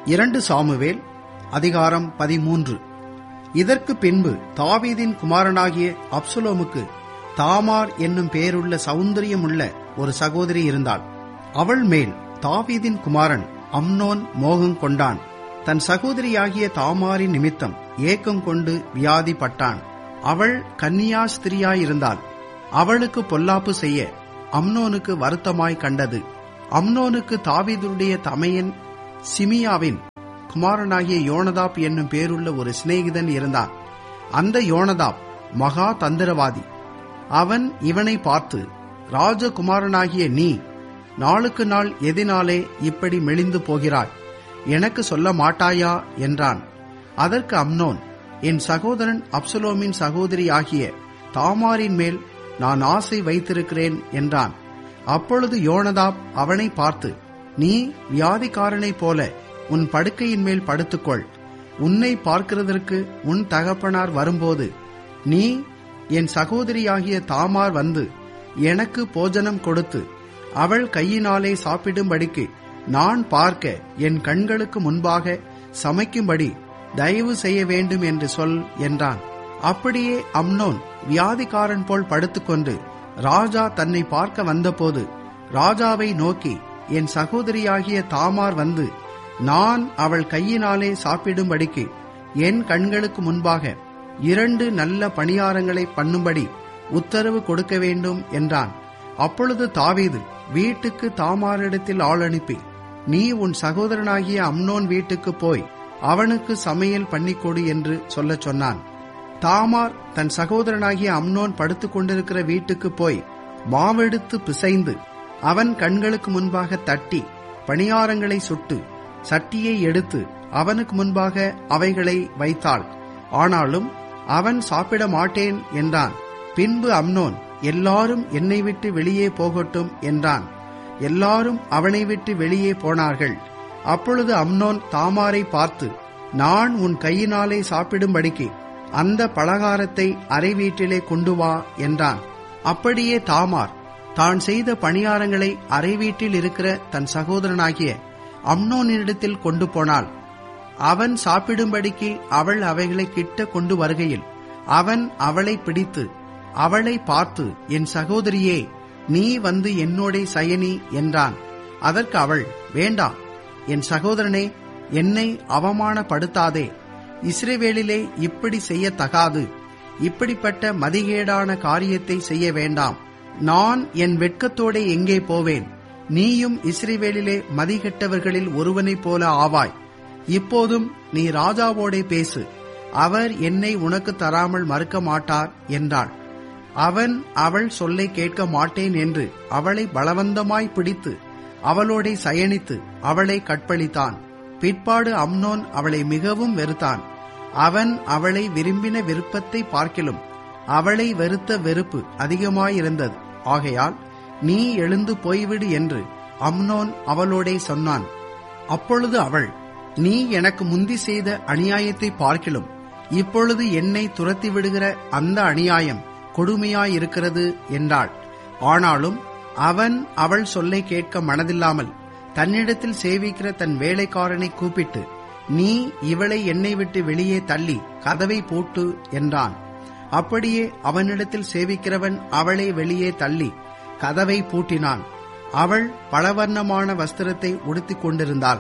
இரண்டு சாமுவேல் அதிகாரம் பதிமூன்று இதற்கு பின்பு தாவீதின் குமாரனாகிய அப்சுலோமுக்கு தாமார் என்னும் பெயருள்ள சௌந்தரியமுள்ள ஒரு சகோதரி இருந்தாள் அவள் மேல் தாவீதின் குமாரன் அம்னோன் மோகம் கொண்டான் தன் சகோதரியாகிய தாமாரின் நிமித்தம் ஏக்கம் கொண்டு வியாதிப்பட்டான் அவள் கன்னியாஸ்திரியாயிருந்தாள் அவளுக்கு பொல்லாப்பு செய்ய அம்னோனுக்கு வருத்தமாய் கண்டது அம்னோனுக்கு தாவீதுடைய தமையன் சிமியாவின் குமாரனாகிய யோனதாப் என்னும் பேருள்ள ஒரு சிநேகிதன் இருந்தான் அந்த யோனதாப் மகா தந்திரவாதி அவன் இவனை பார்த்து ராஜகுமாரனாகிய நீ நாளுக்கு நாள் எதினாலே இப்படி மெலிந்து போகிறாய் எனக்கு சொல்ல மாட்டாயா என்றான் அதற்கு அம்னோன் என் சகோதரன் அப்சலோமின் சகோதரி ஆகிய தாமாரின் மேல் நான் ஆசை வைத்திருக்கிறேன் என்றான் அப்பொழுது யோனதாப் அவனை பார்த்து நீ வியாதிக்காரனைப் போல உன் படுக்கையின் மேல் படுத்துக்கொள் உன்னை பார்க்கிறதற்கு உன் தகப்பனார் வரும்போது நீ என் சகோதரியாகிய தாமார் வந்து எனக்கு போஜனம் கொடுத்து அவள் கையினாலே சாப்பிடும்படிக்கு நான் பார்க்க என் கண்களுக்கு முன்பாக சமைக்கும்படி தயவு செய்ய வேண்டும் என்று சொல் என்றான் அப்படியே அம்னோன் வியாதிக்காரன் போல் படுத்துக்கொண்டு ராஜா தன்னை பார்க்க வந்தபோது ராஜாவை நோக்கி என் சகோதரியாகிய தாமார் வந்து நான் அவள் கையினாலே சாப்பிடும்படிக்கு என் கண்களுக்கு முன்பாக இரண்டு நல்ல பணியாரங்களை பண்ணும்படி உத்தரவு கொடுக்க வேண்டும் என்றான் அப்பொழுது தாவீது வீட்டுக்கு தாமாரிடத்தில் ஆள் அனுப்பி நீ உன் சகோதரனாகிய அம்னோன் வீட்டுக்கு போய் அவனுக்கு சமையல் பண்ணிக்கொடு என்று சொல்லச் சொன்னான் தாமார் தன் சகோதரனாகிய அம்னோன் படுத்துக் கொண்டிருக்கிற வீட்டுக்கு போய் மாவெடுத்து பிசைந்து அவன் கண்களுக்கு முன்பாக தட்டி பணியாரங்களை சுட்டு சட்டியை எடுத்து அவனுக்கு முன்பாக அவைகளை வைத்தாள் ஆனாலும் அவன் சாப்பிட மாட்டேன் என்றான் பின்பு அம்னோன் எல்லாரும் என்னை விட்டு வெளியே போகட்டும் என்றான் எல்லாரும் அவனை விட்டு வெளியே போனார்கள் அப்பொழுது அம்னோன் தாமாரை பார்த்து நான் உன் கையினாலே சாப்பிடும்படிக்கு அந்த பலகாரத்தை அறை வீட்டிலே கொண்டு வா என்றான் அப்படியே தாமார் தான் செய்த பணியாரங்களை அறை வீட்டில் இருக்கிற தன் சகோதரனாகிய அம்னோனிடத்தில் கொண்டு போனாள் அவன் சாப்பிடும்படிக்கு அவள் அவைகளை கிட்ட கொண்டு வருகையில் அவன் அவளை பிடித்து அவளை பார்த்து என் சகோதரியே நீ வந்து என்னோட சயனி என்றான் அதற்கு அவள் வேண்டாம் என் சகோதரனே என்னை அவமானப்படுத்தாதே இஸ்ரேவேலிலே இப்படி செய்யத்தகாது இப்படிப்பட்ட மதிகேடான காரியத்தை செய்ய வேண்டாம் நான் என் வெட்கத்தோட எங்கே போவேன் நீயும் இஸ்ரேவேலிலே மதிகெட்டவர்களில் ஒருவனைப் போல ஆவாய் இப்போதும் நீ ராஜாவோடே பேசு அவர் என்னை உனக்கு தராமல் மறுக்க மாட்டார் என்றாள் அவன் அவள் சொல்லை கேட்க மாட்டேன் என்று அவளை பலவந்தமாய் பிடித்து அவளோடே சயனித்து அவளை கற்பழித்தான் பிற்பாடு அம்னோன் அவளை மிகவும் வெறுத்தான் அவன் அவளை விரும்பின விருப்பத்தை பார்க்கிலும் அவளை வெறுத்த வெறுப்பு அதிகமாயிருந்தது ஆகையால் நீ எழுந்து போய்விடு என்று அம்னோன் அவளோடே சொன்னான் அப்பொழுது அவள் நீ எனக்கு முந்தி செய்த அநியாயத்தை பார்க்கிலும் இப்பொழுது என்னை துரத்தி விடுகிற அந்த அநியாயம் கொடுமையாயிருக்கிறது என்றாள் ஆனாலும் அவன் அவள் சொல்லை கேட்க மனதில்லாமல் தன்னிடத்தில் சேவிக்கிற தன் வேலைக்காரனை கூப்பிட்டு நீ இவளை என்னை விட்டு வெளியே தள்ளி கதவை போட்டு என்றான் அப்படியே அவனிடத்தில் சேவிக்கிறவன் அவளை வெளியே தள்ளி கதவை பூட்டினான் அவள் பலவர்ணமான வஸ்திரத்தை உடுத்திக் கொண்டிருந்தாள்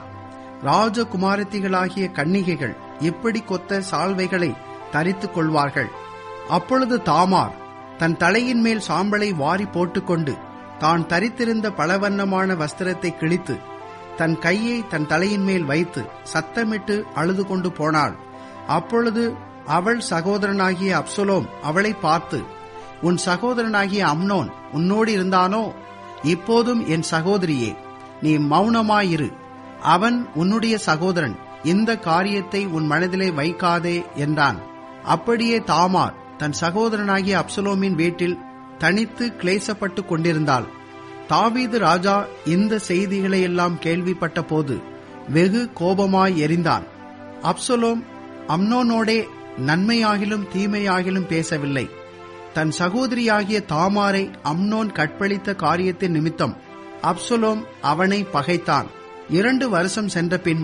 ராஜகுமாரத்திகளாகிய கன்னிகைகள் இப்படி கொத்த சால்வைகளை தரித்துக் கொள்வார்கள் அப்பொழுது தாமார் தன் தலையின் மேல் சாம்பலை வாரி போட்டுக்கொண்டு தான் தரித்திருந்த பலவண்ணமான வஸ்திரத்தை கிழித்து தன் கையை தன் தலையின் மேல் வைத்து சத்தமிட்டு அழுது கொண்டு போனாள் அப்பொழுது அவள் சகோதரனாகிய அப்சலோம் அவளை பார்த்து உன் சகோதரனாகிய அம்னோன் உன்னோடு இருந்தானோ இப்போதும் என் சகோதரியே நீ மௌனமாயிரு அவன் உன்னுடைய சகோதரன் இந்த காரியத்தை உன் மனதிலே வைக்காதே என்றான் அப்படியே தாமார் தன் சகோதரனாகிய அப்சலோமின் வீட்டில் தனித்து கிளேசப்பட்டு கொண்டிருந்தாள் தாவீது ராஜா இந்த செய்திகளை எல்லாம் கேள்விப்பட்ட போது வெகு கோபமாய் எரிந்தான் அப்சலோம் அம்னோனோடே நன்மையாகிலும் தீமையாகிலும் பேசவில்லை தன் சகோதரியாகிய தாமாரை அம்னோன் கற்பழித்த காரியத்தின் நிமித்தம் அப்சலோம் அவனை பகைத்தான் இரண்டு வருஷம் சென்ற பின்பு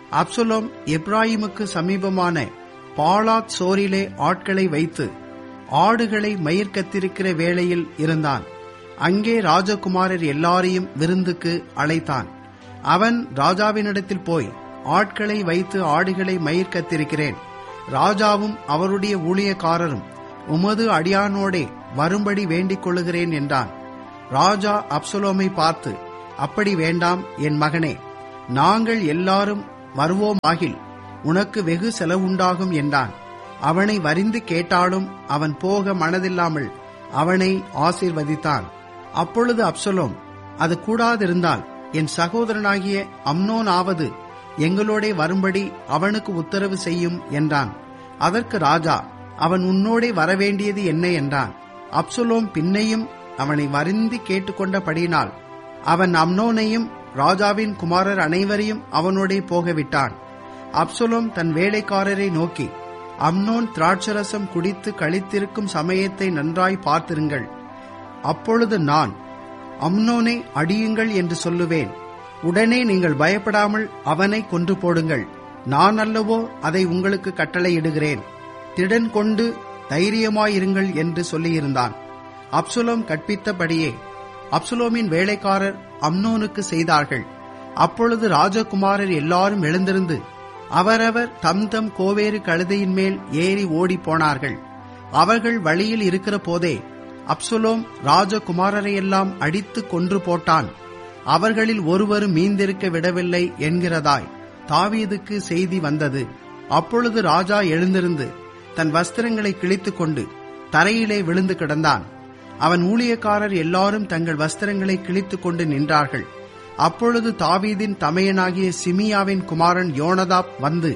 அப்சலோம் எப்ராயிமுக்கு சமீபமான பாலாத் சோரிலே ஆட்களை வைத்து ஆடுகளை மயிர் கத்திருக்கிற வேளையில் இருந்தான் அங்கே ராஜகுமாரர் எல்லாரையும் விருந்துக்கு அழைத்தான் அவன் ராஜாவினிடத்தில் போய் ஆட்களை வைத்து ஆடுகளை மயிர் கத்திருக்கிறேன் ராஜாவும் அவருடைய ஊழியக்காரரும் உமது அடியானோடே வரும்படி வேண்டிக் கொள்ளுகிறேன் என்றான் ராஜா அப்சலோமை பார்த்து அப்படி வேண்டாம் என் மகனே நாங்கள் எல்லாரும் வருவோமாகில் உனக்கு வெகு செலவுண்டாகும் என்றான் அவனை வரிந்து கேட்டாலும் அவன் போக மனதில்லாமல் அவனை ஆசீர்வதித்தான் அப்பொழுது அப்சலோம் அது கூடாதிருந்தால் என் சகோதரனாகிய அம்னோனாவது எங்களோடே வரும்படி அவனுக்கு உத்தரவு செய்யும் என்றான் அதற்கு ராஜா அவன் உன்னோடே வரவேண்டியது என்ன என்றான் அப்சலோம் பின்னையும் அவனை வருந்தி கேட்டுக்கொண்டபடியினால் அவன் அம்னோனையும் ராஜாவின் குமாரர் அனைவரையும் அவனோடே போகவிட்டான் அப்சலோம் தன் வேலைக்காரரை நோக்கி அம்னோன் திராட்சரசம் குடித்து கழித்திருக்கும் சமயத்தை நன்றாய் பார்த்திருங்கள் அப்பொழுது நான் அம்னோனை அடியுங்கள் என்று சொல்லுவேன் உடனே நீங்கள் பயப்படாமல் அவனை கொன்று போடுங்கள் நான் அல்லவோ அதை உங்களுக்கு கட்டளையிடுகிறேன் திடன் கொண்டு தைரியமாயிருங்கள் என்று சொல்லியிருந்தான் அப்சுலோம் கற்பித்தபடியே அப்சுலோமின் வேலைக்காரர் அம்னோனுக்கு செய்தார்கள் அப்பொழுது ராஜகுமாரர் எல்லாரும் எழுந்திருந்து அவரவர் தம் தம் கோவேறு கழுதையின் மேல் ஏறி ஓடி போனார்கள் அவர்கள் வழியில் இருக்கிற போதே அப்சுலோம் ராஜகுமாரரையெல்லாம் அடித்து கொன்று போட்டான் அவர்களில் ஒருவரும் மீந்திருக்க விடவில்லை என்கிறதாய் தாவீதுக்கு செய்தி வந்தது அப்பொழுது ராஜா எழுந்திருந்து தன் வஸ்திரங்களை கிழித்துக் கொண்டு தரையிலே விழுந்து கிடந்தான் அவன் ஊழியக்காரர் எல்லாரும் தங்கள் வஸ்திரங்களை கிழித்துக் கொண்டு நின்றார்கள் அப்பொழுது தாவீதின் தமையனாகிய சிமியாவின் குமாரன் யோனதாப் வந்து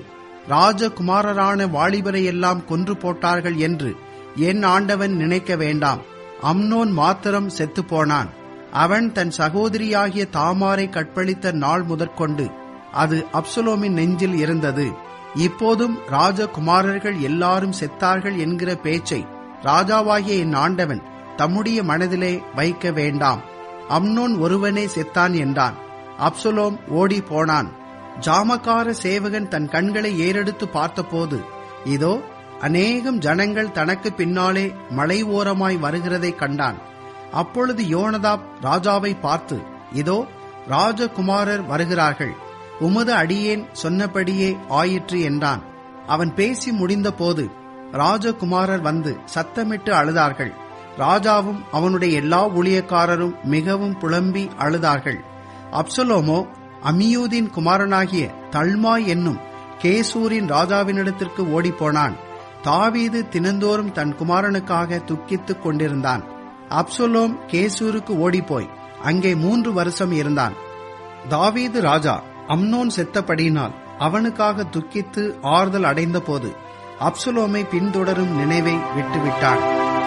ராஜகுமாரரான வாலிபரை எல்லாம் கொன்று போட்டார்கள் என்று என் ஆண்டவன் நினைக்க வேண்டாம் அம்னோன் மாத்திரம் செத்து போனான் அவன் தன் சகோதரியாகிய தாமாரை கற்பழித்த நாள் முதற்கொண்டு அது அப்சலோமின் நெஞ்சில் இருந்தது இப்போதும் ராஜகுமாரர்கள் எல்லாரும் செத்தார்கள் என்கிற பேச்சை ராஜாவாகிய என் ஆண்டவன் தம்முடைய மனதிலே வைக்க வேண்டாம் அம்னோன் ஒருவனே செத்தான் என்றான் அப்சலோம் ஓடி போனான் ஜாமக்கார சேவகன் தன் கண்களை ஏறெடுத்து பார்த்தபோது இதோ அநேகம் ஜனங்கள் தனக்கு பின்னாலே மலை ஓரமாய் வருகிறதை கண்டான் அப்பொழுது யோனதாப் ராஜாவை பார்த்து இதோ ராஜகுமாரர் வருகிறார்கள் உமது அடியேன் சொன்னபடியே ஆயிற்று என்றான் அவன் பேசி முடிந்தபோது ராஜகுமாரர் வந்து சத்தமிட்டு அழுதார்கள் ராஜாவும் அவனுடைய எல்லா ஊழியக்காரரும் மிகவும் புலம்பி அழுதார்கள் அப்சலோமோ அமியூதின் குமாரனாகிய தல்மாய் என்னும் கேசூரின் ராஜாவினிடத்திற்கு ஓடிப்போனான் தாவீது தினந்தோறும் தன் குமாரனுக்காக துக்கித்துக் கொண்டிருந்தான் அப்சலோம் கேசூருக்கு ஓடிப்போய் அங்கே மூன்று வருஷம் இருந்தான் தாவீது ராஜா அம்னோன் செத்தபடியினால் அவனுக்காக துக்கித்து ஆறுதல் அடைந்தபோது அப்சலோமை பின்தொடரும் நினைவை விட்டுவிட்டான்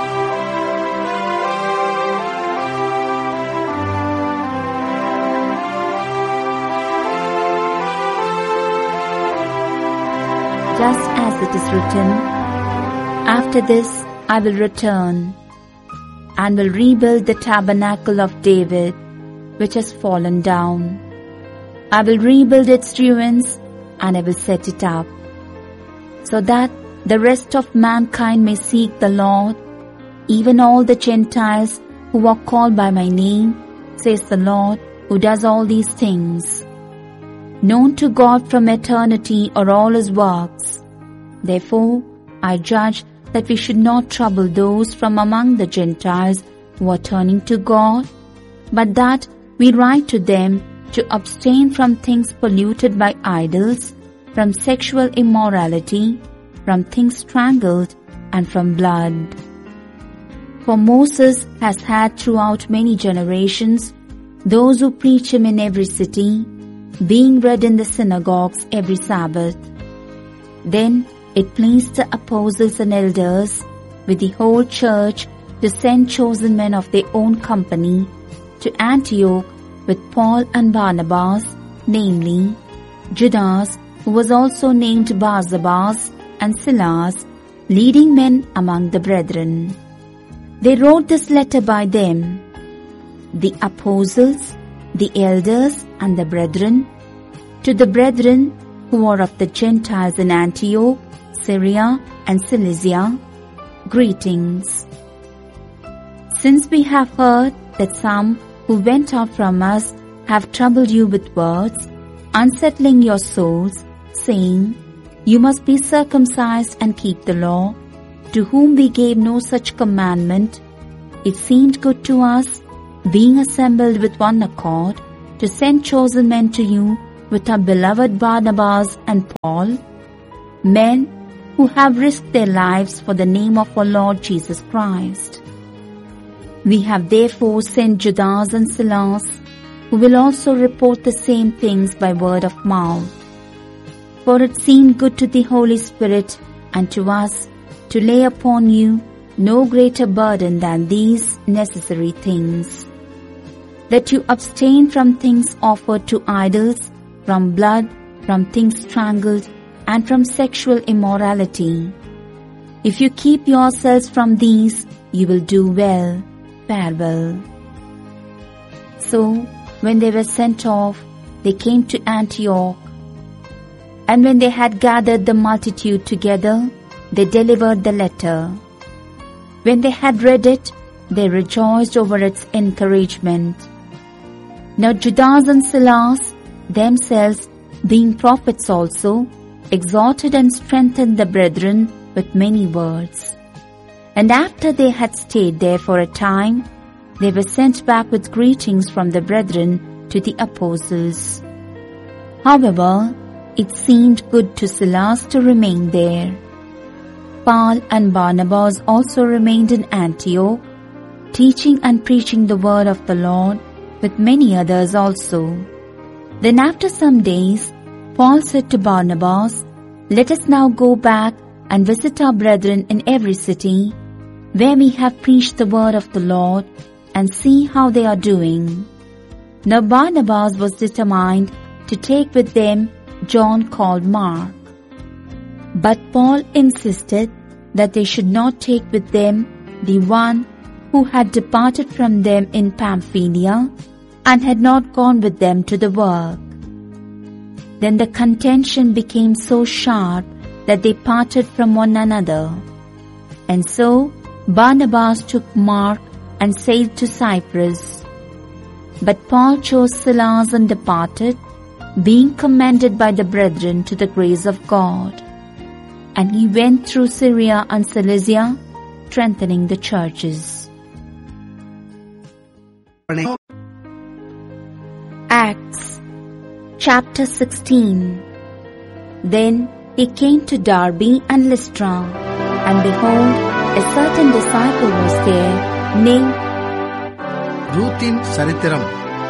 just as it is written, After this I will return and will rebuild the tabernacle of David, which has fallen down. I will rebuild its ruins and I will set it up, so that the rest of mankind may seek the Lord, even all the Gentiles who are called by my name, says the Lord, who does all these things known to God from eternity are all his works. Therefore, I judge that we should not trouble those from among the Gentiles who are turning to God, but that we write to them to abstain from things polluted by idols, from sexual immorality, from things strangled, and from blood. For Moses has had throughout many generations those who preach him in every city, being read in the synagogues every Sabbath. Then it pleased the apostles and elders with the whole church to send chosen men of their own company to Antioch with Paul and Barnabas, namely Judas, who was also named Barsabas, and Silas, leading men among the brethren. They wrote this letter by them. The apostles, the elders, and the brethren, to the brethren who are of the Gentiles in Antioch, Syria, and Cilicia, greetings. Since we have heard that some who went out from us have troubled you with words, unsettling your souls, saying, You must be circumcised and keep the law, to whom we gave no such commandment, it seemed good to us, being assembled with one accord, to send chosen men to you with our beloved Barnabas and Paul, men who have risked their lives for the name of our Lord Jesus Christ. We have therefore sent Judas and Silas, who will also report the same things by word of mouth. For it seemed good to the Holy Spirit and to us to lay upon you no greater burden than these necessary things. That you abstain from things offered to idols, from blood, from things strangled, and from sexual immorality. If you keep yourselves from these, you will do well. Farewell. So, when they were sent off, they came to Antioch. And when they had gathered the multitude together, they delivered the letter. When they had read it, they rejoiced over its encouragement. Now Judas and Silas, themselves being prophets also, exhorted and strengthened the brethren with many words. And after they had stayed there for a time, they were sent back with greetings from the brethren to the apostles. However, it seemed good to Silas to remain there. Paul and Barnabas also remained in Antioch, teaching and preaching the word of the Lord with many others also. Then after some days, Paul said to Barnabas, Let us now go back and visit our brethren in every city where we have preached the word of the Lord and see how they are doing. Now Barnabas was determined to take with them John called Mark. But Paul insisted that they should not take with them the one who had departed from them in Pamphylia and had not gone with them to the work. Then the contention became so sharp that they parted from one another. And so Barnabas took Mark and sailed to Cyprus. But Paul chose Silas and departed, being commended by the brethren to the grace of God. And he went through Syria and Cilicia, strengthening the churches. Acts chapter 16 Then he came to Derbe and Lystra, and behold, a certain disciple was there named ரூத்தின் சரித்திரம்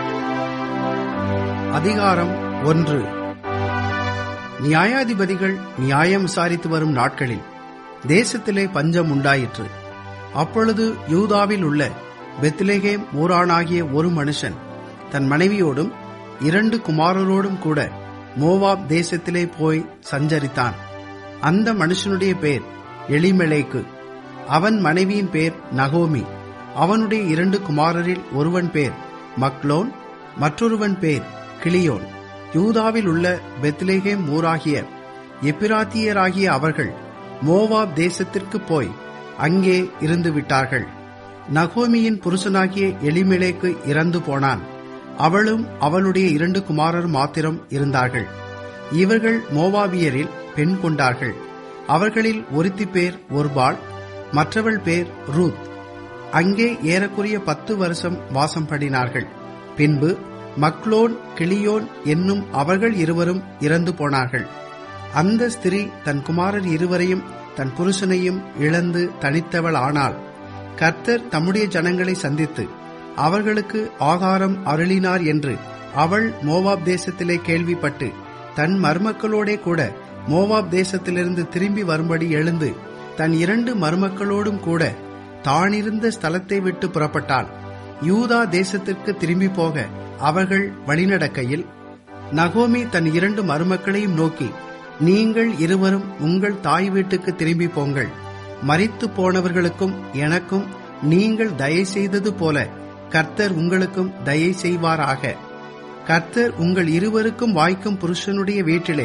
அதிகாரம் ஒன்று நியாயாதிபதிகள் நியாயம் விசாரித்து வரும் நாட்களில் தேசத்திலே பஞ்சம் உண்டாயிற்று அப்பொழுது யூதாவில் உள்ள பெத்லெகேம் ஊரானாகிய ஒரு மனுஷன் தன் மனைவியோடும் இரண்டு குமாரரோடும் கூட மோவாப் தேசத்திலே போய் சஞ்சரித்தான் அந்த மனுஷனுடைய பேர் எளிமெலேக்கு அவன் மனைவியின் பேர் நகோமி அவனுடைய இரண்டு குமாரரில் ஒருவன் பேர் மக்லோன் மற்றொருவன் பேர் கிளியோன் யூதாவில் உள்ள பெத்லேகேம் ஊராகிய எப்பிராத்தியராகிய அவர்கள் மோவாப் தேசத்திற்கு போய் அங்கே இருந்து விட்டார்கள் நகோமியின் புருஷனாகிய எலிமெலேக்கு இறந்து போனான் அவளும் அவளுடைய இரண்டு குமாரர் மாத்திரம் இருந்தார்கள் இவர்கள் மோவாபியரில் பெண் கொண்டார்கள் அவர்களில் ஒருத்தி பேர் ஒருபாள் மற்றவள் பேர் ரூத் அங்கே ஏறக்குறைய பத்து வருஷம் வாசம் பண்ணினார்கள் பின்பு மக்லோன் கிளியோன் என்னும் அவர்கள் இருவரும் இறந்து போனார்கள் அந்த ஸ்திரீ தன் குமாரர் இருவரையும் தன் புருஷனையும் இழந்து தனித்தவள் ஆனாள் கர்த்தர் தம்முடைய ஜனங்களை சந்தித்து அவர்களுக்கு ஆகாரம் அருளினார் என்று அவள் மோவாப் தேசத்திலே கேள்விப்பட்டு தன் மருமக்களோடே கூட மோவாப் தேசத்திலிருந்து திரும்பி வரும்படி எழுந்து தன் இரண்டு மருமக்களோடும் கூட தானிருந்த ஸ்தலத்தை விட்டு புறப்பட்டாள் யூதா தேசத்திற்கு திரும்பி போக அவர்கள் வழிநடக்கையில் நகோமி தன் இரண்டு மருமக்களையும் நோக்கி நீங்கள் இருவரும் உங்கள் தாய் வீட்டுக்கு திரும்பி போங்கள் மறித்து போனவர்களுக்கும் எனக்கும் நீங்கள் தயை செய்தது போல கர்த்தர் உங்களுக்கும் தயை செய்வாராக கர்த்தர் உங்கள் இருவருக்கும் வாய்க்கும் புருஷனுடைய வீட்டிலே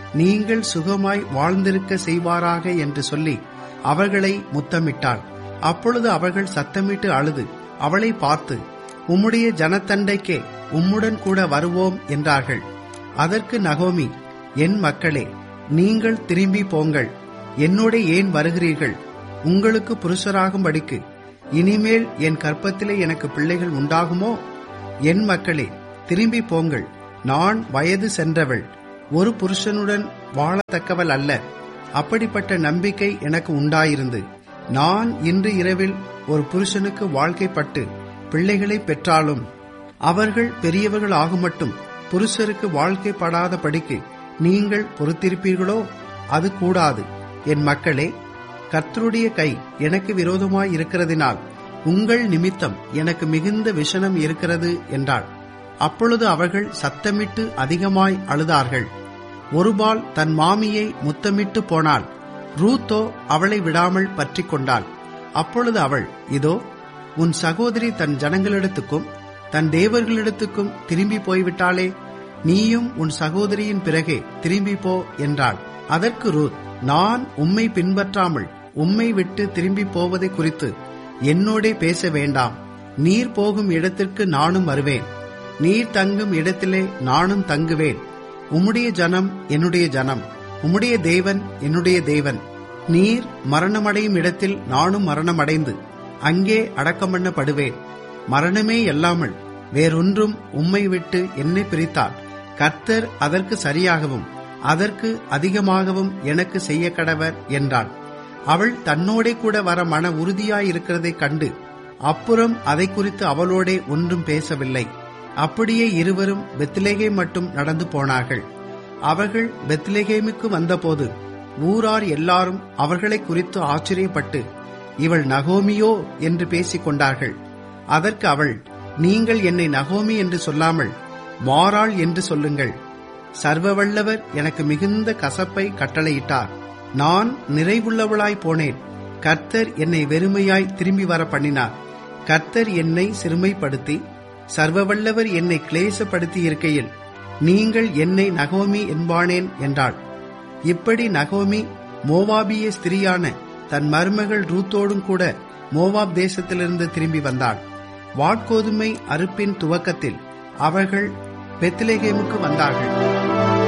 நீங்கள் சுகமாய் வாழ்ந்திருக்க செய்வாராக என்று சொல்லி அவர்களை முத்தமிட்டாள் அப்பொழுது அவர்கள் சத்தமிட்டு அழுது அவளை பார்த்து உம்முடைய ஜனத்தண்டைக்கே உம்முடன் கூட வருவோம் என்றார்கள் அதற்கு நகோமி என் மக்களே நீங்கள் திரும்பி போங்கள் என்னோட ஏன் வருகிறீர்கள் உங்களுக்கு புருஷராகும்படிக்கு இனிமேல் என் கற்பத்திலே எனக்கு பிள்ளைகள் உண்டாகுமோ என் மக்களே திரும்பி போங்கள் நான் வயது சென்றவள் ஒரு புருஷனுடன் வாழத்தக்கவள் அல்ல அப்படிப்பட்ட நம்பிக்கை எனக்கு உண்டாயிருந்து நான் இன்று இரவில் ஒரு புருஷனுக்கு வாழ்க்கைப்பட்டு பிள்ளைகளை பெற்றாலும் அவர்கள் பெரியவர்கள் ஆகுமட்டும் புருஷருக்கு வாழ்க்கைப்படாத படிக்கு நீங்கள் பொறுத்திருப்பீர்களோ அது கூடாது என் மக்களே கர்த்தருடைய கை எனக்கு விரோதமாய் இருக்கிறதினால் உங்கள் நிமித்தம் எனக்கு மிகுந்த விஷனம் இருக்கிறது என்றாள் அப்பொழுது அவர்கள் சத்தமிட்டு அதிகமாய் அழுதார்கள் ஒருபால் தன் மாமியை முத்தமிட்டு போனாள் ரூத்தோ அவளை விடாமல் பற்றி கொண்டாள் அப்பொழுது அவள் இதோ உன் சகோதரி தன் ஜனங்களிடத்துக்கும் தன் தேவர்களிடத்துக்கும் திரும்பி போய்விட்டாளே நீயும் உன் சகோதரியின் பிறகே திரும்பி போ என்றாள் அதற்கு ரூத் நான் உம்மை பின்பற்றாமல் உம்மை விட்டு திரும்பி போவதை குறித்து என்னோடே பேச வேண்டாம் நீர் போகும் இடத்திற்கு நானும் வருவேன் நீர் தங்கும் இடத்திலே நானும் தங்குவேன் உம்முடைய ஜனம் என்னுடைய ஜனம் உம்முடைய தேவன் என்னுடைய தேவன் நீர் மரணமடையும் இடத்தில் நானும் மரணமடைந்து அங்கே அடக்கம் பண்ணப்படுவேன் மரணமே அல்லாமல் வேறொன்றும் உம்மை விட்டு என்னை பிரித்தால் கர்த்தர் அதற்கு சரியாகவும் அதற்கு அதிகமாகவும் எனக்கு செய்ய கடவர் என்றாள் அவள் தன்னோடே கூட வர மன உறுதியாயிருக்கிறதைக் கண்டு அப்புறம் அதை குறித்து அவளோடே ஒன்றும் பேசவில்லை அப்படியே இருவரும் பெத்லேகே மட்டும் நடந்து போனார்கள் அவர்கள் பெத்லேகேமுக்கு வந்தபோது ஊரார் எல்லாரும் அவர்களை குறித்து ஆச்சரியப்பட்டு இவள் நகோமியோ என்று பேசிக் கொண்டார்கள் அதற்கு அவள் நீங்கள் என்னை நகோமி என்று சொல்லாமல் மாறாள் என்று சொல்லுங்கள் சர்வவல்லவர் எனக்கு மிகுந்த கசப்பை கட்டளையிட்டார் நான் நிறைவுள்ளவளாய் போனேன் கர்த்தர் என்னை வெறுமையாய் திரும்பி வர பண்ணினார் கர்த்தர் என்னை சிறுமைப்படுத்தி சர்வவல்லவர் என்னை கிளேசப்படுத்தி இருக்கையில் நீங்கள் என்னை நகோமி என்பானேன் என்றாள் இப்படி நகோமி மோவாபிய ஸ்திரியான தன் மருமகள் ரூத்தோடும் கூட மோவாப் தேசத்திலிருந்து திரும்பி வந்தாள் வாட்கோதுமை அறுப்பின் துவக்கத்தில் அவர்கள் பெத்லேகேமுக்கு வந்தார்கள்